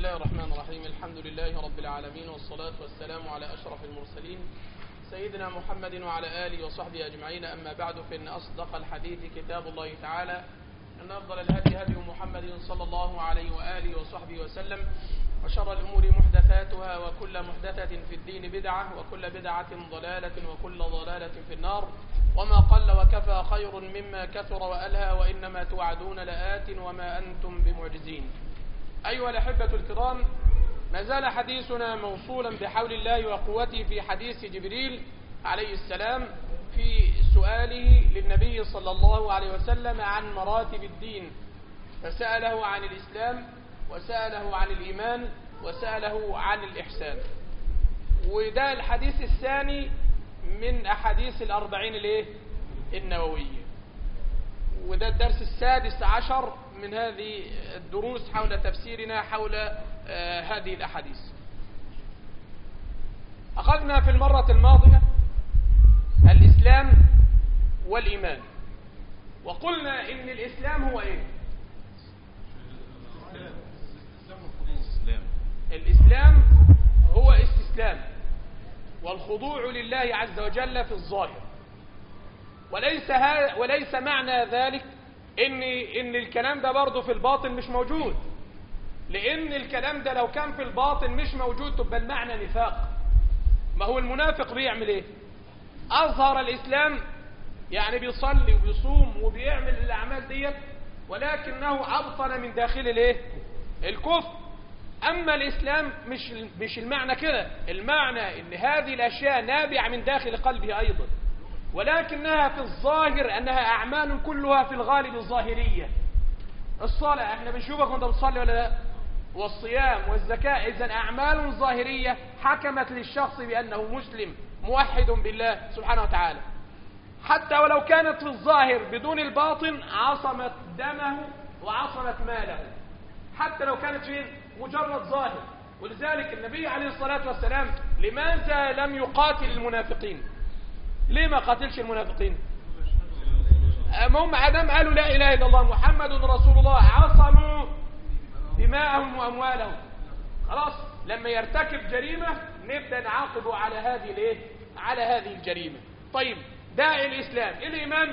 الله الرحمن الرحيم الحمد لله رب العالمين والصلاة والسلام على أشرف المرسلين سيدنا محمد وعلى آله وصحبه أجمعين أما بعد فإن أصدق الحديث كتاب الله تعالى أن أفضل الهدي هدي محمد صلى الله عليه وآله وصحبه وسلم وشر الأمور محدثاتها وكل محدثة في الدين بدعة وكل بدعة ضلالة وكل ضلالة في النار وما قل وكفى خير مما كثر وألهى وإنما توعدون لآت وما أنتم بمعجزين أيها الأحبة الكرام ما زال حديثنا موصولا بحول الله وقوته في حديث جبريل عليه السلام في سؤاله للنبي صلى الله عليه وسلم عن مراتب الدين فسأله عن الإسلام وسأله عن الإيمان وسأله عن الإحسان وده الحديث الثاني من أحاديث الأربعين الايه النووية وده الدرس السادس عشر من هذه الدروس حول تفسيرنا حول آه هذه الأحاديث أخذنا في المرة الماضية الإسلام والإيمان وقلنا إن الإسلام هو إيه الإسلام هو استسلام والخضوع لله عز وجل في الظاهر وليس ها وليس معنى ذلك ان ان الكلام ده برضه في الباطن مش موجود لان الكلام ده لو كان في الباطن مش موجود تبقى المعنى نفاق ما هو المنافق بيعمل ايه اظهر الاسلام يعني بيصلي وبيصوم وبيعمل الاعمال ديت ولكنه ابطن من داخل الايه الكفر اما الاسلام مش مش المعنى كده المعنى ان هذه الاشياء نابعه من داخل قلبه ايضا ولكنها في الظاهر انها اعمال كلها في الغالب الظاهريه الصلاه احنا بنشوفك وانت بتصلي ولا لا والصيام والزكاه اذا اعمال ظاهريه حكمت للشخص بانه مسلم موحد بالله سبحانه وتعالى حتى ولو كانت في الظاهر بدون الباطن عصمت دمه وعصمت ماله حتى لو كانت فين مجرد ظاهر ولذلك النبي عليه الصلاة والسلام لماذا لم يقاتل المنافقين ليه ما قاتلش المنافقين هم عدم قالوا لا إله إلا الله محمد رسول الله عصموا دماءهم وأموالهم خلاص لما يرتكب جريمة نبدأ نعاقبه على هذه الايه على هذه الجريمة طيب ده الإسلام الإيمان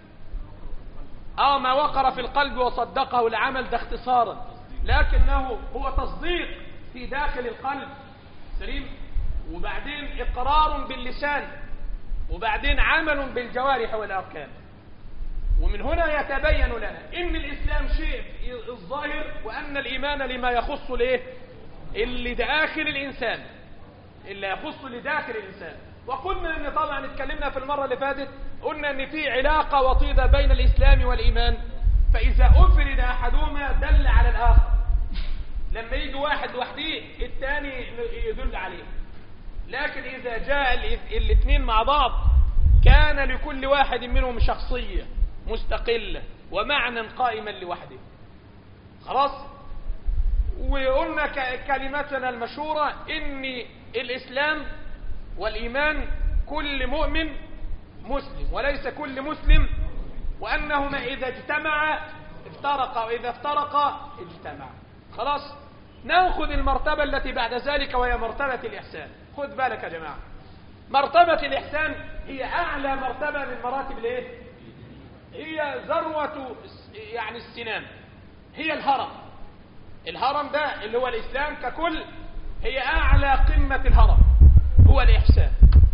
اه ما وقر في القلب وصدقه العمل ده اختصارا لكنه هو تصديق في داخل القلب سليم وبعدين إقرار باللسان وبعدين عمل بالجوارح والأركان ومن هنا يتبين لنا إن الإسلام شيء الظاهر وأن الإيمان لما يخص ليه اللي داخل الإنسان اللي يخص لداخل الإنسان وقلنا أن طبعا اتكلمنا في المرة اللي فاتت قلنا أن في علاقة وطيدة بين الإسلام والإيمان فإذا أفرد أحدهما دل على الآخر لما يجي واحد لوحده الثاني يدل عليه لكن إذا جاء الاثنين مع بعض كان لكل واحد منهم شخصية مستقلة ومعنى قائما لوحده خلاص وقلنا كلمتنا المشهورة إن الإسلام والإيمان كل مؤمن مسلم وليس كل مسلم وأنهما إذا اجتمعا افترقا وإذا افترقا اجتمعا خلاص ناخذ المرتبة التي بعد ذلك وهي مرتبة الإحسان خذ بالك يا جماعة مرتبة الإحسان هي أعلى مرتبة من مراتب الإيه؟ هي ذروة يعني السنام هي الهرم الهرم ده اللي هو الإسلام ككل هي أعلى قمة الهرم هو الإحسان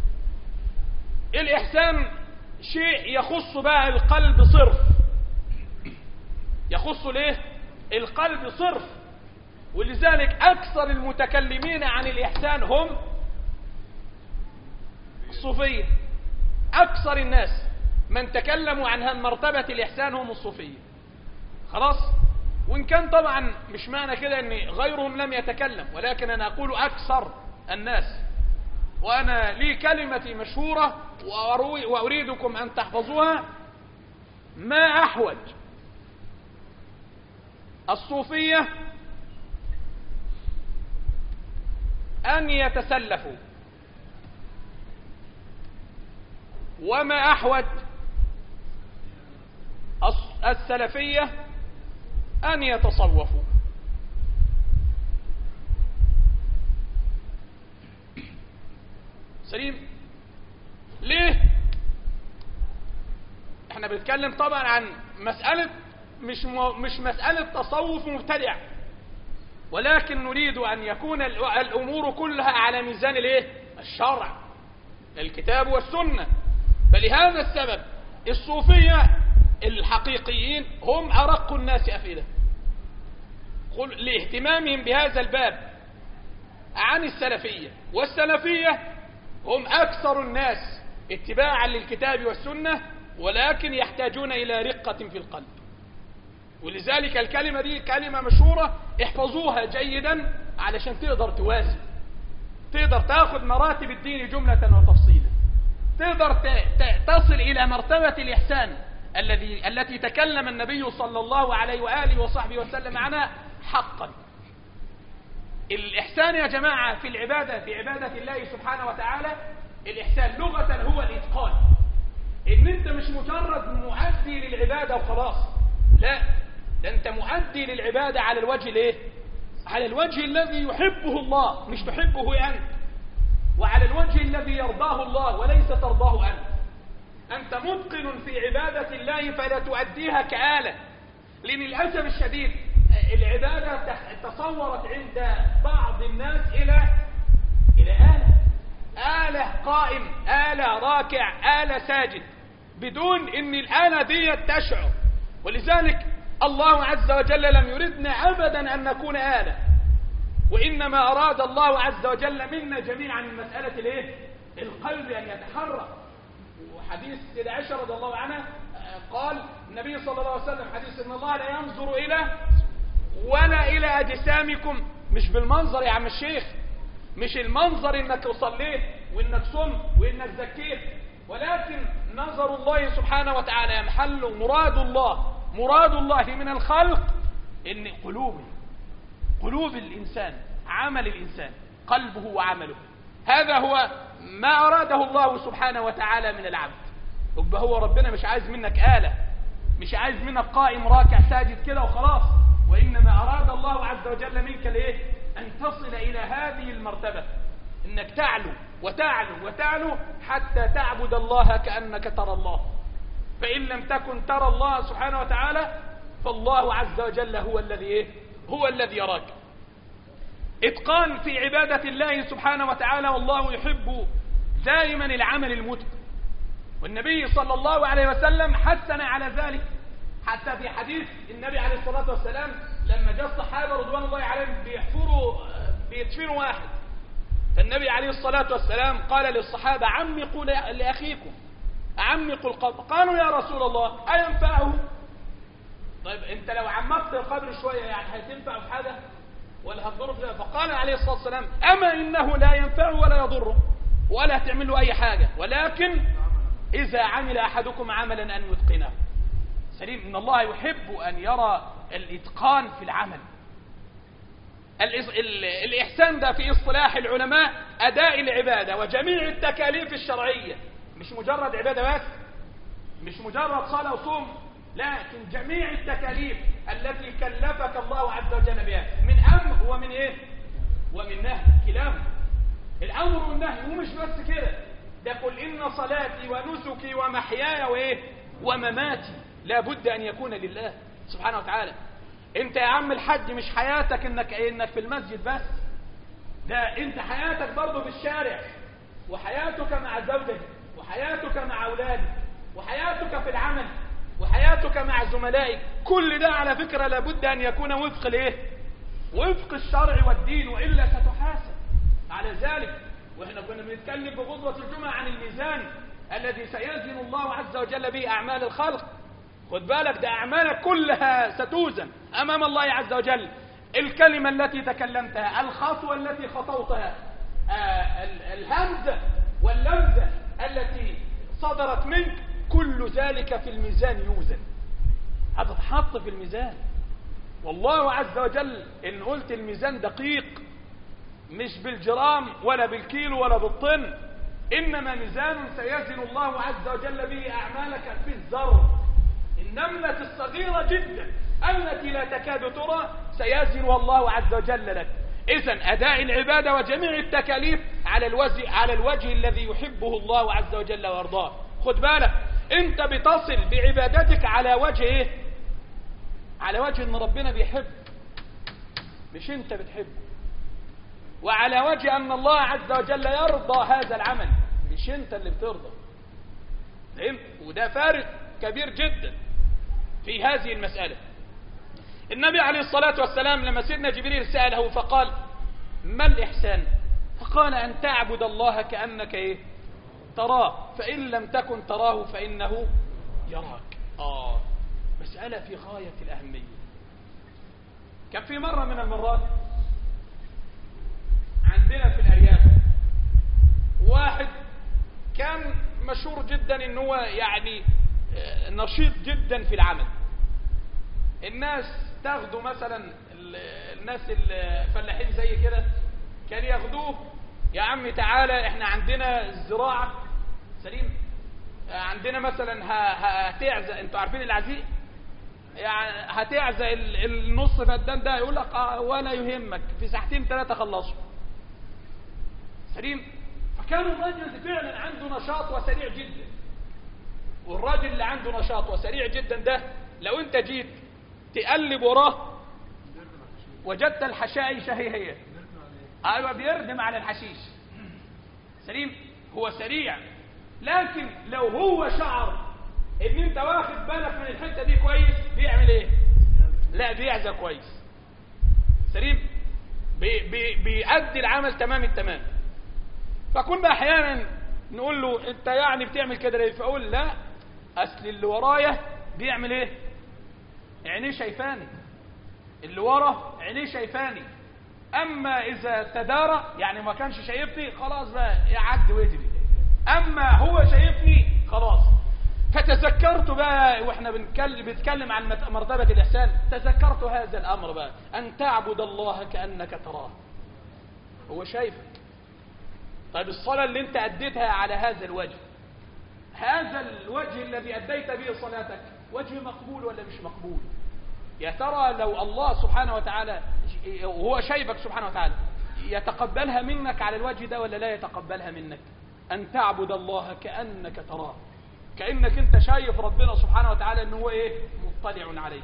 الإحسان شيء يخص بقى القلب صرف يخص ليه القلب صرف ولذلك أكثر المتكلمين عن الإحسان هم الصوفية أكثر الناس من تكلموا عن مرتبة الإحسان هم الصوفية خلاص وإن كان طبعا مش معنى كده أن غيرهم لم يتكلم ولكن أنا أقول أكثر الناس وأنا لي كلمتي مشهورة وأريدكم أن تحفظوها ما أحوج الصوفية أن يتسلفوا وما أحوج السلفية أن يتصوفوا سليم ليه احنا بنتكلم طبعا عن مسألة مش م... مش مسألة تصوف مبتدع ولكن نريد أن يكون الأمور كلها على ميزان الايه الشرع الكتاب والسنة فلهذا السبب الصوفية الحقيقيين هم أرق الناس أفئدة لاهتمامهم بهذا الباب عن السلفية والسلفية هم أكثر الناس اتباعا للكتاب والسنة ولكن يحتاجون إلى رقة في القلب ولذلك الكلمة دي كلمة مشهورة احفظوها جيدا علشان تقدر توازن تقدر تاخذ مراتب الدين جملة وتفصيلا تقدر تصل إلى مرتبة الإحسان الذي التي تكلم النبي صلى الله عليه وآله وصحبه وسلم عنها حقا الإحسان يا جماعة في العبادة في عبادة الله سبحانه وتعالى الإحسان لغة هو الإتقان إن أنت مش مجرد مؤدي للعبادة وخلاص لا ده أنت مؤدي للعبادة على الوجه الإيه؟ على الوجه الذي يحبه الله مش تحبه أنت وعلى الوجه الذي يرضاه الله وليس ترضاه أنت أنت متقن في عبادة الله فلا تؤديها كآلة لأن للأسف الشديد العبادة تصورت عند بعض الناس إلى إلى آلة آلة قائم آلة راكع آلة ساجد بدون ان الآلة دي تشعر ولذلك الله عز وجل لم يردنا أبدا أن نكون آلة وإنما أراد الله عز وجل منا جميعا من مسألة الايه القلب أن يتحرك وحديث سيدة عائشة رضي الله عنها قال النبي صلى الله عليه وسلم حديث ان الله لا ينظر إلى ولا إلى أجسامكم مش بالمنظر يا عم الشيخ مش المنظر انك صليت وانك صمت وانك زكيت ولكن نظر الله سبحانه وتعالى يمحل مراد الله مراد الله من الخلق ان قلوب قلوب الانسان عمل الانسان قلبه وعمله هذا هو ما اراده الله سبحانه وتعالى من العبد يبقى هو ربنا مش عايز منك آلة مش عايز منك قائم راكع ساجد كده وخلاص وإنما أراد الله عز وجل منك لإيه أن تصل إلى هذه المرتبة إنك تعلو وتعلو وتعلو حتى تعبد الله كأنك ترى الله فإن لم تكن ترى الله سبحانه وتعالى فالله عز وجل هو الذي إيه؟ هو الذي يراك إتقان في عبادة الله سبحانه وتعالى والله يحب دائما العمل المتقن والنبي صلى الله عليه وسلم حثنا على ذلك حتى في حديث النبي عليه الصلاة والسلام لما جاء الصحابة رضوان الله عليهم بيحفروا بيدفنوا واحد فالنبي عليه الصلاة والسلام قال للصحابة عمقوا لأخيكم عمقوا القبر قالوا يا رسول الله أينفعه طيب انت لو عمقت القبر شوية يعني هتنفع في حاجة ولا هتضره في فقال عليه الصلاة والسلام أما إنه لا ينفعه ولا يضره ولا هتعمل له أي حاجة ولكن إذا عمل أحدكم عملا أن يتقنه سليم إن الله يحب أن يرى الإتقان في العمل الإحسان ده في اصطلاح العلماء أداء العبادة وجميع التكاليف الشرعية مش مجرد عبادة بس مش مجرد صلاة وصوم لكن جميع التكاليف التي كلفك الله عز وجل بها من أمر ومن إيه ومن نهي كلاهما الأمر والنهي ومش بس كده ده قل إن صلاتي ونسكي ومحياي وإيه ومماتي لا بد أن يكون لله سبحانه وتعالى انت يا عم الحج مش حياتك انك انك في المسجد بس ده انت حياتك برضه في الشارع وحياتك مع زوجك وحياتك مع اولادك وحياتك في العمل وحياتك مع زملائك كل ده على فكرة لابد ان يكون وفق الايه وفق الشرع والدين والا ستحاسب على ذلك واحنا كنا بنتكلم بغضوة الجمعة عن الميزان الذي سيزن الله عز وجل به اعمال الخلق خد بالك ده أعمالك كلها ستوزن أمام الله عز وجل الكلمة التي تكلمتها الخطوة التي خطوتها آه الهمزة واللمزة التي صدرت منك كل ذلك في الميزان يوزن هتتحط في الميزان والله عز وجل إن قلت الميزان دقيق مش بالجرام ولا بالكيلو ولا بالطن إنما ميزان سيزن الله عز وجل به أعمالك في الذر النملة الصغيرة جدا التي لا تكاد ترى سيزنها الله عز وجل لك إذا أداء العبادة وجميع التكاليف على الوجه على الوجه الذي يحبه الله عز وجل ويرضاه خد بالك انت بتصل بعبادتك على وجه ايه على وجه ان ربنا بيحب مش انت بتحبه وعلى وجه ان الله عز وجل يرضى هذا العمل مش انت اللي بترضى فهمت وده فارق كبير جدا في هذه المسألة النبي عليه الصلاة والسلام لما سيدنا جبريل سأله فقال ما الإحسان فقال أن تعبد الله كأنك إيه تراه فإن لم تكن تراه فإنه يراك آه مسألة في غاية الأهمية كان في مرة من المرات عندنا في الأرياف واحد كان مشهور جدا ان هو يعني نشيط جدا في العمل الناس تاخده مثلا الناس الفلاحين زي كده كان ياخدوه يا عم تعالى احنا عندنا الزراعة سليم عندنا مثلا هتعزى انتوا عارفين العزيق يعني هتعزى النص فدان ده يقول لك اه ولا يهمك في ساعتين ثلاثة خلصوا سليم فكان الرجل فعلا عنده نشاط وسريع جدا والراجل اللي عنده نشاط وسريع جدا ده لو انت جيت تقلب وراه وجدت الحشائش هي هي ايوه بيردم على الحشيش سليم هو سريع لكن لو هو شعر ان انت واخد بالك من الحته دي كويس بيعمل ايه لا بيعزى كويس سليم بي بي بيأدي العمل تمام التمام فكنا احيانا نقول له انت يعني بتعمل كده ليه فاقول لا اصل اللي ورايا بيعمل ايه عينيه شايفاني اللي ورا عينيه شايفاني اما اذا تدارى يعني ما كانش شايفني خلاص بقى يعد ويجري اما هو شايفني خلاص فتذكرت بقى واحنا بنتكلم بنتكلم عن مرتبة الاحسان تذكرت هذا الامر بقى ان تعبد الله كانك تراه هو شايفك طيب الصلاة اللي انت اديتها على هذا الوجه هذا الوجه الذي اديت به صلاتك وجه مقبول ولا مش مقبول يا ترى لو الله سبحانه وتعالى وهو شايفك سبحانه وتعالى يتقبلها منك على الوجه ده ولا لا يتقبلها منك ان تعبد الله كأنك تراه كأنك انت شايف ربنا سبحانه وتعالى ان هو ايه مطلع عليك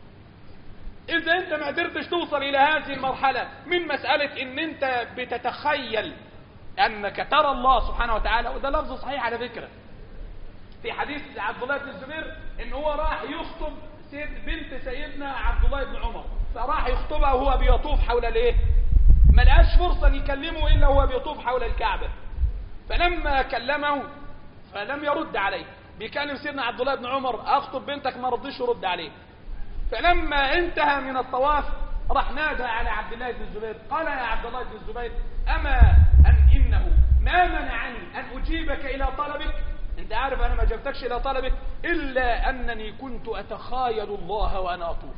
اذا انت ما قدرتش توصل الى هذه المرحلة من مسألة ان انت بتتخيل انك ترى الله سبحانه وتعالى وده لفظ صحيح على فكرة في حديث عبد الله بن الزبير ان هو راح يخطب سيد بنت سيدنا عبد الله بن عمر فراح يخطبها وهو بيطوف حول الايه ما لقاش فرصة يكلمه الا وهو بيطوف حول الكعبة فلما كلمه فلم يرد عليه بيكلم سيدنا عبد الله بن عمر اخطب بنتك ما رضيش يرد عليه فلما انتهى من الطواف راح نادى على عبد الله بن الزبير قال يا عبد الله بن الزبير اما ان انه ما منعني ان اجيبك الى طلبك انت عارف انا ما جبتكش الى طلبك الا انني كنت اتخايل الله وانا اطوف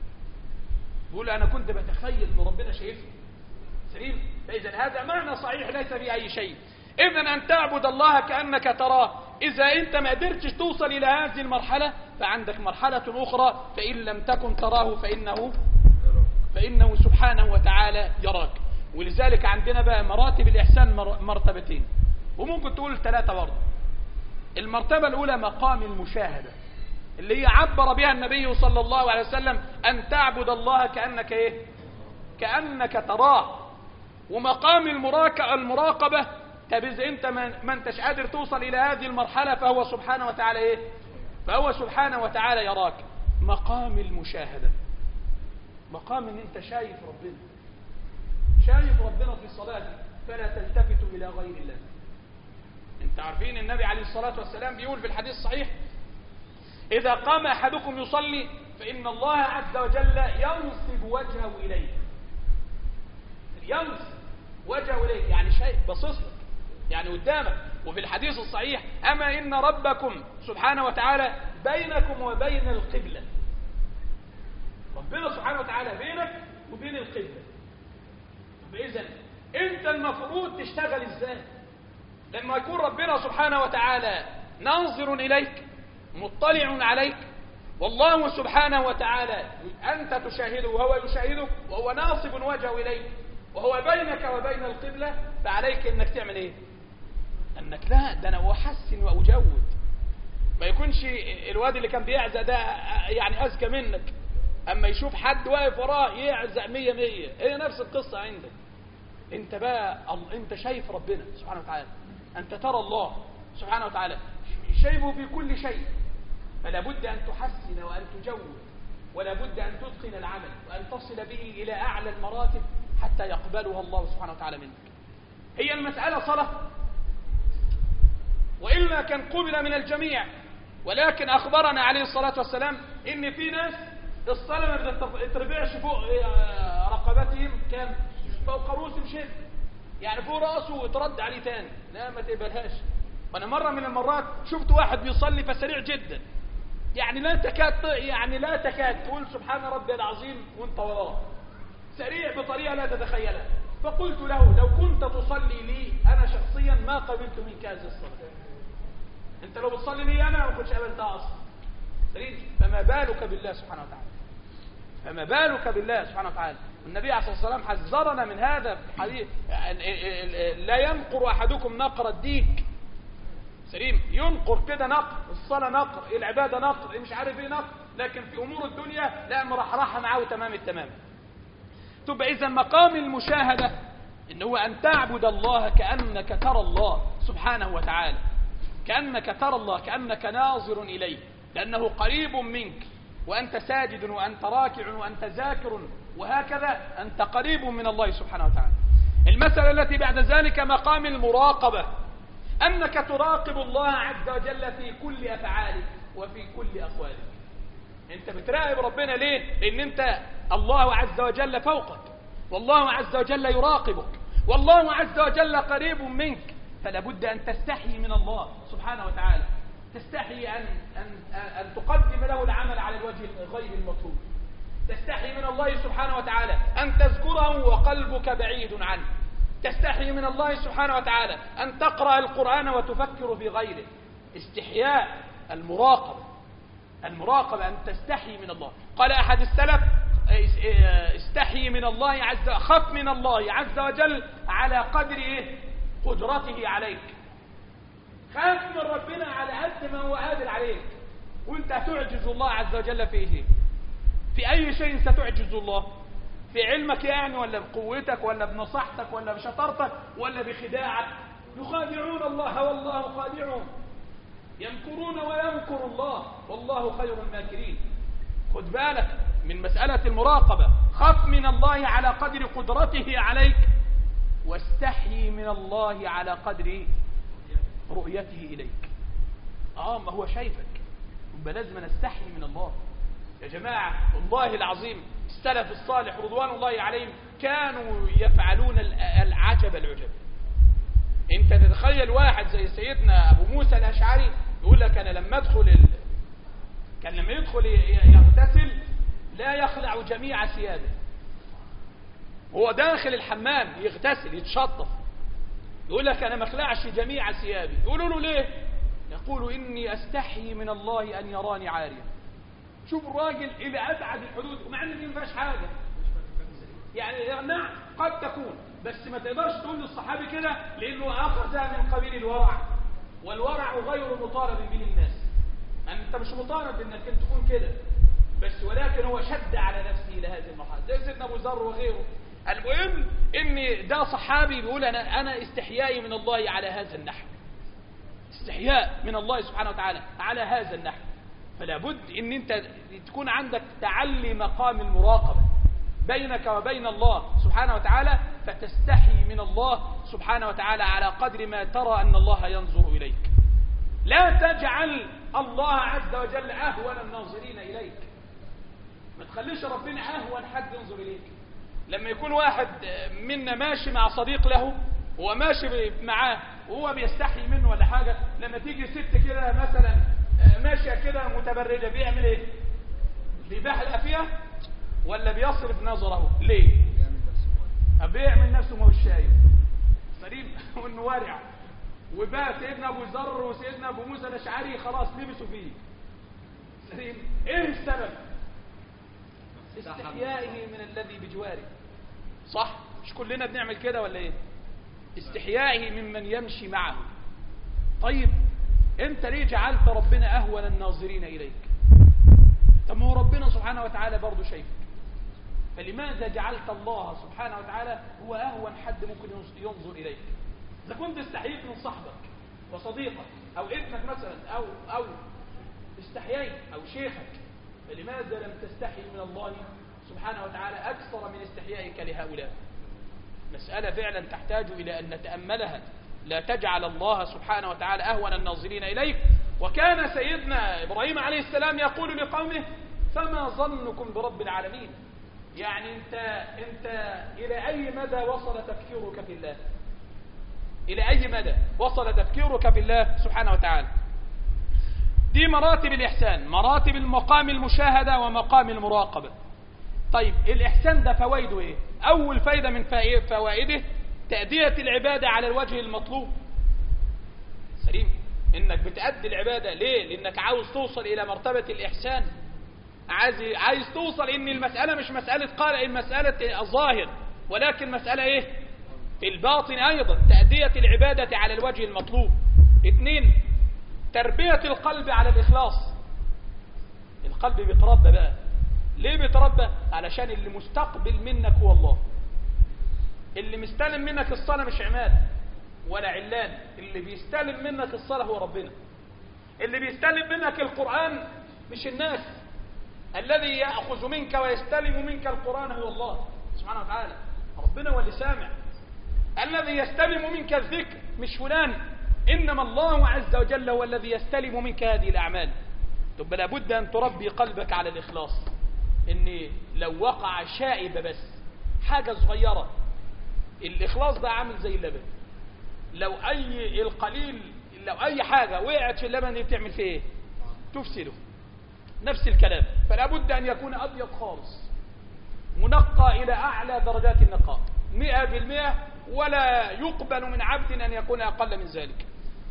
بيقول انا كنت بتخيل ان ربنا شايفني سليم فاذا هذا معنى صحيح ليس في اي شيء اذا ان تعبد الله كانك تراه اذا انت ما قدرتش توصل الى هذه المرحله فعندك مرحله اخرى فان لم تكن تراه فانه فانه سبحانه وتعالى يراك ولذلك عندنا بقى مراتب الاحسان مرتبتين وممكن تقول ثلاثه برضه المرتبه الاولى مقام المشاهده اللي هي عبر بها النبي صلى الله عليه وسلم ان تعبد الله كانك ايه كانك تراه ومقام المراقبه طب اذا انت ما انتش قادر توصل الى هذه المرحله فهو سبحانه وتعالى ايه فهو سبحانه وتعالى يراك مقام المشاهده مقام ان انت شايف ربنا شايف ربنا في صلاتك فلا تلتفت الى غير الله انت عارفين النبي عليه الصلاه والسلام بيقول في الحديث الصحيح اذا قام احدكم يصلي فان الله عز وجل ينصب وجهه اليه ينصب وجهه اليك يعني شيء باصص لك يعني قدامك وفي الحديث الصحيح اما ان ربكم سبحانه وتعالى بينكم وبين القبله ربنا سبحانه وتعالى بينك وبين القبله اذا انت المفروض تشتغل ازاي لما يكون ربنا سبحانه وتعالى ناظر اليك مطلع عليك والله سبحانه وتعالى انت تشاهده وهو يشاهدك وهو ناصب وجهه اليك وهو بينك وبين القبلة فعليك انك تعمل ايه انك لا ده انا احسن واجود ما يكونش الواد اللي كان بيعزق ده يعني اذكى منك اما يشوف حد واقف وراه يعزق مية مية هي نفس القصة عندك انت بقى انت شايف ربنا سبحانه وتعالى انت ترى الله سبحانه وتعالى شايفه في كل شيء فلا بد ان تحسن وان تجود ولا بد ان تتقن العمل وان تصل به الى اعلى المراتب حتى يقبلها الله سبحانه وتعالى منك هي المسألة صلاة وإلا كان قبل من الجميع ولكن أخبرنا عليه الصلاة والسلام إن في ناس الصلاة ما بتتربعش فوق رقبتهم كان فوق رؤوسهم شيء يعني فوق رأسه وترد عليه تاني لا ما تقبلهاش وأنا مرة من المرات شفت واحد بيصلي فسريع جدا يعني لا تكاد يعني لا تكاد تقول سبحان ربي العظيم وانت وراه سريع بطريقة لا تتخيلها فقلت له لو كنت تصلي لي أنا شخصيا ما قبلت منك هذه الصلاة انت لو بتصلي لي أنا ما كنتش قبلتها أصلا سريع فما بالك بالله سبحانه وتعالى فما بالك بالله سبحانه وتعالى النبي عليه الصلاة والسلام حذرنا من هذا في حديث لا ينقر أحدكم نقر الديك سليم ينقر كده نقر الصلاة نقر العبادة نقر مش عارف ايه نقر لكن في أمور الدنيا لا مرحرحة معاه تمام التمام تبقى إذا مقام المشاهدة إن هو أن تعبد الله كأنك ترى الله سبحانه وتعالى كأنك ترى الله كأنك ناظر إليه لأنه قريب منك وأنت ساجد وأنت راكع وأنت ذاكر وهكذا أنت قريب من الله سبحانه وتعالى المسألة التي بعد ذلك مقام المراقبة أنك تراقب الله عز وجل في كل أفعالك وفي كل أقوالك أنت بتراقب ربنا ليه؟ لأن أنت الله عز وجل فوقك والله عز وجل يراقبك والله عز وجل قريب منك فلا بد أن تستحي من الله سبحانه وتعالى تستحي أن, أن, أن تقدم له العمل على الوجه غير المطلوب تستحي من الله سبحانه وتعالى أن تذكره وقلبك بعيد عنه تستحي من الله سبحانه وتعالى أن تقرأ القرآن وتفكر في غيره استحياء المراقبة المراقبة أن تستحي من الله قال أحد السلف استحي من الله عز خف من الله عز وجل على قدر إيه؟ قدرته عليك خاف من ربنا على قد ما هو قادر عليك وانت هتعجز الله عز وجل في ايه في اي شيء ستعجز الله في علمك يعني ولا بقوتك ولا بنصحتك ولا بشطارتك ولا بخداعك يخادعون الله والله خادعهم يمكرون ويمكر الله والله خير الماكرين خد بالك من مسألة المراقبة خف من الله على قدر قدرته عليك واستحي من الله على قدر رؤيته إليك آه ما هو شايفك يبقى لازم نستحي من الله يا جماعة والله العظيم السلف الصالح رضوان الله عليهم كانوا يفعلون العجب العجب انت تتخيل واحد زي سيدنا ابو موسى الاشعري يقول لك انا لما ادخل ال... كان لما يدخل يغتسل لا يخلع جميع ثيابه هو داخل الحمام يغتسل يتشطف يقول لك انا ما اخلعش جميع ثيابي يقولوا له ليه يقول اني استحي من الله ان يراني عاريا شوف الراجل الى ابعد الحدود ومع ان دي ما فيهاش حاجه يعني نعم قد تكون بس ما تقدرش تقول للصحابي كده لانه اخذ من قبيل الورع والورع غير مطالب به الناس يعني انت مش مطالب انك انت تكون كده بس ولكن هو شد على نفسه الى هذه المرحله زي سيدنا ابو ذر وغيره المهم ان ده صحابي بيقول انا انا استحيائي من الله على هذا النحو استحياء من الله سبحانه وتعالى على هذا النحو فلا بد ان انت تكون عندك تعلي مقام المراقبه بينك وبين الله سبحانه وتعالى فتستحي من الله سبحانه وتعالى على قدر ما ترى ان الله ينظر اليك لا تجعل الله عز وجل اهون الناظرين اليك ما تخليش ربنا اهون حد ينظر اليك لما يكون واحد منا ماشي مع صديق له هو ماشي معاه وهو بيستحي منه ولا حاجة لما تيجي ست كده مثلا ماشية كده متبرجة بيعمل ايه بيبحلق فيها ولا بيصرف نظره ليه بيعمل نفسه ما هو شايف سليم وانه وارع وبقى سيدنا ابو ذر وسيدنا ابو موسى الاشعري خلاص لبسوا فيه سليم ايه السبب استحيائه من الذي بجواره صح مش كلنا بنعمل كده ولا ايه استحيائه ممن يمشي معه طيب انت ليه جعلت ربنا اهون الناظرين اليك طب ما هو ربنا سبحانه وتعالى برضه شايفك فلماذا جعلت الله سبحانه وتعالى هو اهون حد ممكن ينظر اليك اذا كنت استحييت من صاحبك وصديقك او ابنك مثلا او او استحييت او شيخك فلماذا لم تستحي من الله سبحانه وتعالى اكثر من استحيائك لهؤلاء مسألة فعلا تحتاج إلى أن نتأملها لا تجعل الله سبحانه وتعالى أهون الناظرين إليك وكان سيدنا إبراهيم عليه السلام يقول لقومه فما ظنكم برب العالمين يعني أنت, أنت إلى أي مدى وصل تفكيرك في الله إلى أي مدى وصل تفكيرك في الله سبحانه وتعالى دي مراتب الإحسان مراتب المقام المشاهدة ومقام المراقبة طيب الإحسان ده فوائده إيه أول فايدة من فوائده تأدية العبادة على الوجه المطلوب سليم إنك بتأدي العبادة ليه لأنك عاوز توصل إلى مرتبة الإحسان عايز عايز توصل إن المسألة مش مسألة قال المسألة الظاهر ولكن مسألة إيه في الباطن أيضا تأدية العبادة على الوجه المطلوب اثنين تربية القلب على الإخلاص القلب بيتربى بقى ليه بيتربى علشان اللي مستقبل منك هو الله اللي مستلم منك الصلاة مش عماد ولا علان اللي بيستلم منك الصلاة هو ربنا اللي بيستلم منك القرآن مش الناس الذي يأخذ منك ويستلم منك القرآن هو الله سبحانه وتعالى ربنا هو اللي سامع الذي يستلم منك الذكر مش فلان إنما الله عز وجل هو الذي يستلم منك هذه الأعمال طب لابد أن تربي قلبك على الإخلاص إن لو وقع شائبة بس حاجة صغيرة الإخلاص ده عامل زي اللبن لو أي القليل لو أي حاجة وقعت في اللبن دي بتعمل فيه إيه؟ تفسده نفس الكلام فلا بد أن يكون أبيض خالص منقى إلى أعلى درجات النقاء مئة بالمئة ولا يقبل من عبد أن يكون أقل من ذلك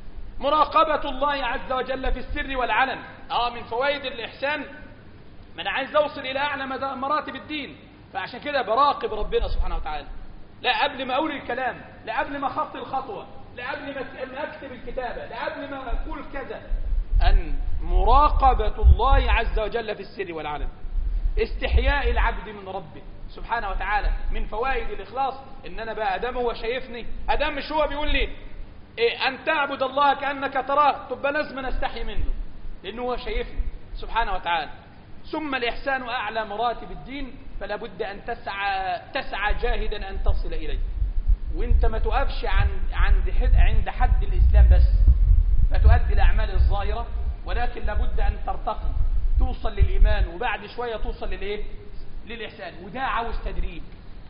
مراقبة الله عز وجل في السر والعلن آه من فوائد الإحسان ما أنا عايز أوصل إلى أعلى مراتب الدين فعشان كده براقب ربنا سبحانه وتعالى لا قبل ما أقول الكلام لا قبل ما أخطي الخطوة لا قبل ما أكتب الكتابة لا قبل ما أقول كذا أن مراقبة الله عز وجل في السر والعلن استحياء العبد من ربه سبحانه وتعالى من فوائد الإخلاص إن أنا بقى أدام هو شايفني أدام مش هو بيقول لي إيه أن تعبد الله كأنك تراه طب لازم أستحي منه لأنه هو شايفني سبحانه وتعالى ثم الإحسان أعلى مراتب الدين فلا بد أن تسعى, تسعى جاهدا أن تصل إليه وانت ما تقفش عند, عند, حد عند حد الإسلام بس فتؤدي الأعمال الظاهرة ولكن لابد أن ترتقي توصل للإيمان وبعد شوية توصل للإيه للإحسان وده عاوز تدريب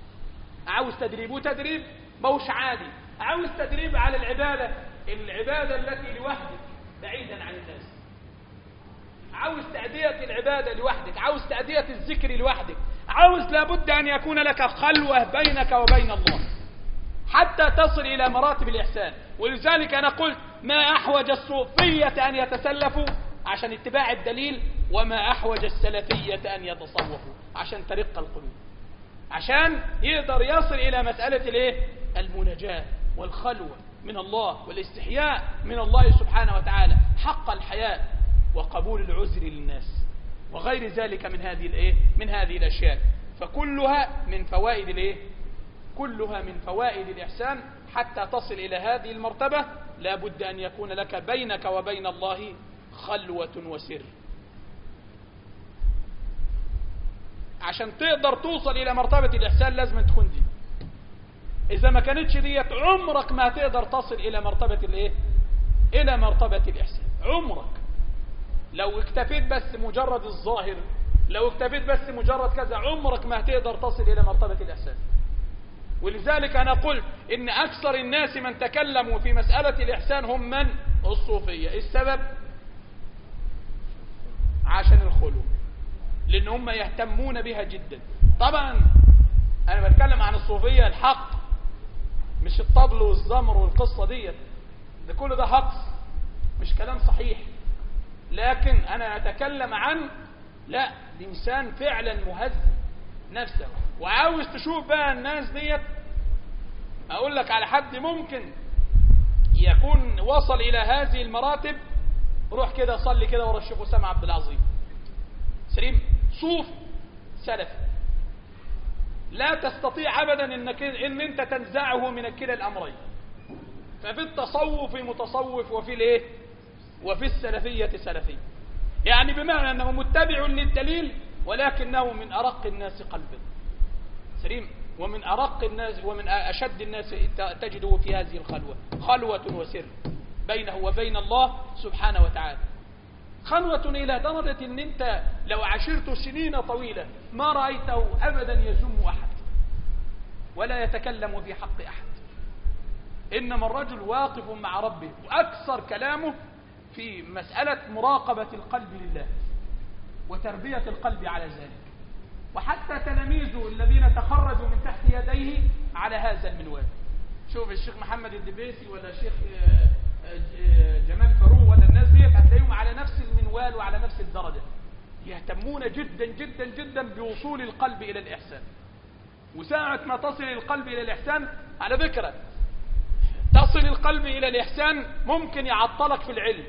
عاوز تدريب وتدريب موش عادي عاوز تدريب على العبادة العبادة التي لوحدك بعيدا عن الناس عاوز تأدية العبادة لوحدك عاوز تأدية الذكر لوحدك عاوز لابد أن يكون لك خلوة بينك وبين الله حتى تصل إلى مراتب الإحسان ولذلك أنا قلت ما أحوج الصوفية أن يتسلفوا عشان اتباع الدليل وما أحوج السلفية أن يتصوفوا عشان ترق القلوب عشان يقدر يصل إلى مسألة الايه المناجاة والخلوة من الله والاستحياء من الله سبحانه وتعالى حق الحياة وقبول العذر للناس وغير ذلك من هذه الايه من هذه الاشياء فكلها من فوائد الايه كلها من فوائد الاحسان حتى تصل الى هذه المرتبه لا بد ان يكون لك بينك وبين الله خلوه وسر عشان تقدر توصل الى مرتبه الاحسان لازم تكون دي اذا ما كانتش ديت عمرك ما هتقدر تصل الى مرتبه الايه الى مرتبه الاحسان عمرك لو اكتفيت بس مجرد الظاهر لو اكتفيت بس مجرد كذا عمرك ما هتقدر تصل إلى مرتبة الإحسان ولذلك أنا قلت إن أكثر الناس من تكلموا في مسألة الإحسان هم من الصوفية السبب عشان الخلو لأن هم يهتمون بها جدا طبعا أنا بتكلم عن الصوفية الحق مش الطبل والزمر والقصة ديت ده كل ده هقص مش كلام صحيح لكن أنا أتكلم عن لا الإنسان فعلا مهذب نفسه وعاوز تشوف بقى الناس ديت اقول لك على حد ممكن يكون وصل الى هذه المراتب روح كده صلي كده ورا الشيخ اسامه عبد العظيم سليم صوف سلفي لا تستطيع ابدا انك ان انت تنزعه من كلا الامرين ففي التصوف متصوف وفي الايه وفي السلفيه سلفي يعني بمعنى انه متبع للدليل ولكنه من ارق الناس قلبا سليم ومن ارق الناس ومن اشد الناس تجده في هذه الخلوه خلوه وسر بينه وبين الله سبحانه وتعالى خلوة إلى درجة أن أنت لو عشرت سنين طويلة ما رأيته أبدا يزم أحد ولا يتكلم في حق أحد إنما الرجل واقف مع ربه وأكثر كلامه في مسألة مراقبة القلب لله وتربية القلب على ذلك وحتى تلاميذه الذين تخرجوا من تحت يديه على هذا المنوال شوف الشيخ محمد الدبيسي ولا الشيخ جمال فاروق ولا الناس ديت هتلاقيهم على نفس المنوال وعلى نفس الدرجة يهتمون جدا جدا جدا بوصول القلب إلى الإحسان وساعة ما تصل القلب إلى الإحسان على فكرة تصل القلب إلى الإحسان ممكن يعطلك في العلم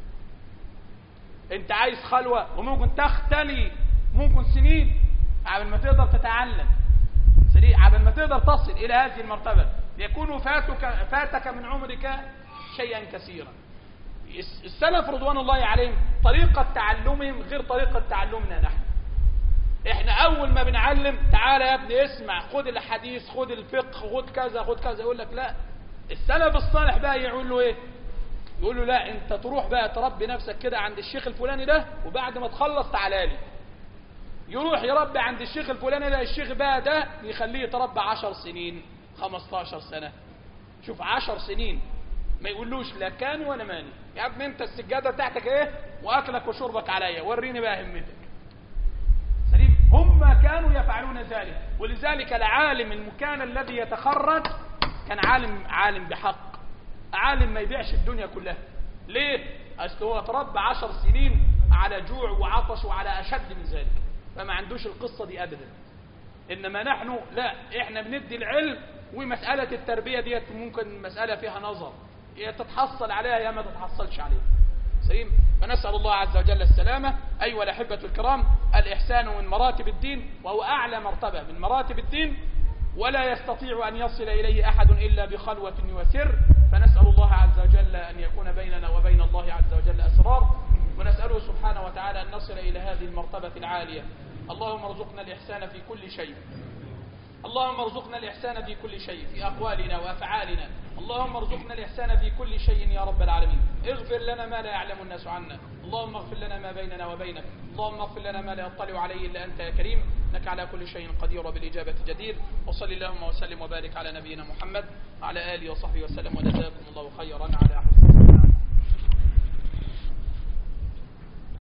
انت عايز خلوة وممكن تختلي ممكن سنين عبل ما تقدر تتعلم عبل ما تقدر تصل إلى هذه المرتبة يكون فاتك, فاتك من عمرك شيئا كثيرا السلف رضوان الله عليهم طريقة تعلمهم غير طريقة تعلمنا نحن احنا اول ما بنعلم تعالى يا ابني اسمع خد الحديث خد الفقه خد كذا خد كذا يقول لك لا السلف الصالح بقى يقول له ايه يقول له لا انت تروح بقى تربي نفسك كده عند الشيخ الفلاني ده وبعد ما تخلص تعالى لي يروح يربي عند الشيخ الفلاني ده الشيخ بقى ده يخليه يتربى عشر سنين خمستاشر سنة شوف عشر سنين ما يقولوش لا كان ولا ماني يا ابني انت السجادة بتاعتك ايه واكلك وشربك عليا وريني بقى همتك سليم هم كانوا يفعلون ذلك ولذلك العالم المكان الذي يتخرج كان عالم عالم بحق عالم ما يبيعش الدنيا كلها ليه اصل هو تربى عشر سنين على جوع وعطش وعلى اشد من ذلك فما عندوش القصة دي ابدا انما نحن لا احنا بندي العلم ومسألة التربية ديت ممكن مسألة فيها نظر يا تتحصل عليها يا ما تتحصلش عليها سليم فنسأل الله عز وجل السلامة أيها الأحبة الكرام الإحسان من مراتب الدين وهو أعلى مرتبة من مراتب الدين ولا يستطيع أن يصل إليه أحد إلا بخلوة وسر فنسأل الله عز وجل أن يكون بيننا وبين الله عز وجل أسرار ونسأله سبحانه وتعالى أن نصل إلى هذه المرتبة العالية اللهم ارزقنا الإحسان في كل شيء اللهم ارزقنا الإحسان في كل شيء في أقوالنا وأفعالنا اللهم ارزقنا الإحسان في كل شيء يا رب العالمين اغفر لنا ما لا يعلم الناس عنا اللهم اغفر لنا ما بيننا وبينك اللهم اغفر لنا ما لا يطلع عليه إلا أنت يا كريم انك على كل شيء قدير وبالإجابة جدير وصل اللهم وسلم وبارك على نبينا محمد وعلى آله وصحبه وسلم وجزاكم الله خيرا على حسن